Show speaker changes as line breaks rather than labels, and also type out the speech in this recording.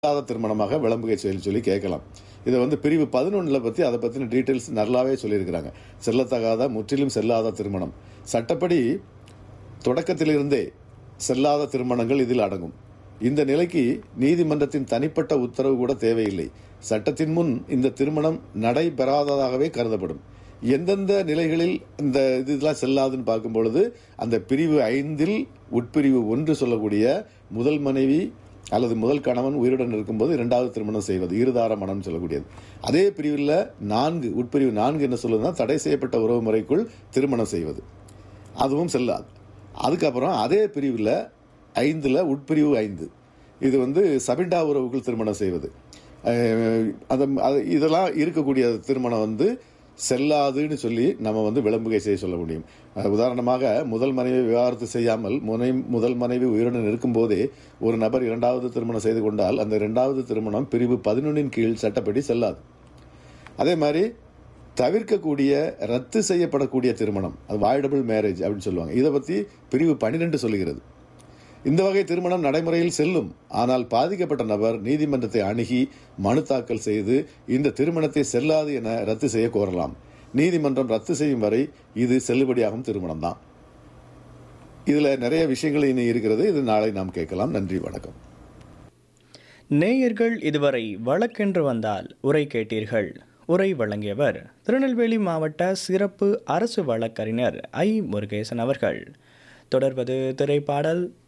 இல்லாத திருமணமாக விளம்புகை செயல் சொல்லி கேட்கலாம் இதை வந்து பிரிவு பதினொன்றில் பற்றி அதை பற்றின டீட்டெயில்ஸ் நல்லாவே சொல்லியிருக்கிறாங்க செல்லத்தகாத முற்றிலும் செல்லாத திருமணம் சட்டப்படி தொடக்கத்திலிருந்தே செல்லாத திருமணங்கள் இதில் அடங்கும் இந்த நிலைக்கு நீதிமன்றத்தின் தனிப்பட்ட உத்தரவு கூட தேவையில்லை சட்டத்தின் முன் இந்த திருமணம் நடைபெறாததாகவே கருதப்படும் எந்தெந்த நிலைகளில் இந்த இதெல்லாம் செல்லாதுன்னு பார்க்கும் பொழுது அந்த பிரிவு ஐந்தில் உட்பிரிவு ஒன்று சொல்லக்கூடிய முதல் மனைவி அல்லது முதல் கணவன் உயிருடன் இருக்கும்போது இரண்டாவது திருமணம் செய்வது இருதார மனம் சொல்லக்கூடியது அதே பிரிவில் நான்கு உட்பிரிவு நான்கு என்ன சொல்லுதுன்னா தடை செய்யப்பட்ட உறவு முறைக்குள் திருமணம் செய்வது அதுவும் செல்லாது அதுக்கப்புறம் அதே பிரிவில் ஐந்தில் உட்பிரிவு ஐந்து இது வந்து சபிண்டா உறவுக்குள் திருமணம் செய்வது அஹ் அது அது- இதெல்லாம் இருக்கக்கூடிய திருமணம் வந்து செல்லாதுன்னு சொல்லி நம்ம வந்து விளம்புகை செய்ய சொல்ல முடியும் அஹ் உதாரணமாக முதல் மனைவி விவாகரத்து செய்யாமல் முனை முதல் மனைவி உயிருடன் இருக்கும்போதே ஒரு நபர் இரண்டாவது திருமணம் செய்து கொண்டால் அந்த இரண்டாவது திருமணம் பிரிவு பதினொன்றின் கீழ் சட்டப்படி செல்லாது அதே மாதிரி தவிர்க்கக்கூடிய ரத்து செய்யப்படக்கூடிய திருமணம் அது வாய்டபிள் மேரேஜ் அப்படின்னு சொல்லுவாங்க இதை பற்றி பிரிவு பன்னிரெண்டு சொல்லுகிறது இந்த வகை திருமணம் நடைமுறையில் செல்லும் ஆனால் பாதிக்கப்பட்ட நபர் நீதிமன்றத்தை அணுகி மனு தாக்கல் செய்து இந்த திருமணத்தை செல்லாது என ரத்து செய்ய கோரலாம் நீதிமன்றம் ரத்து செய்யும் வரை இது செல்லுபடியாகும் திருமணம் தான் இதுல நிறைய விஷயங்கள் இனி இருக்கிறது இது நாளை நாம் கேட்கலாம் நன்றி வணக்கம்
நேயர்கள் இதுவரை வழக்கென்று வந்தால் உரை கேட்டீர்கள் உரை வழங்கியவர் திருநெல்வேலி மாவட்ட சிறப்பு அரசு வழக்கறிஞர் ஐ முருகேசன் அவர்கள் தொடர்வது திரைப்பாடல்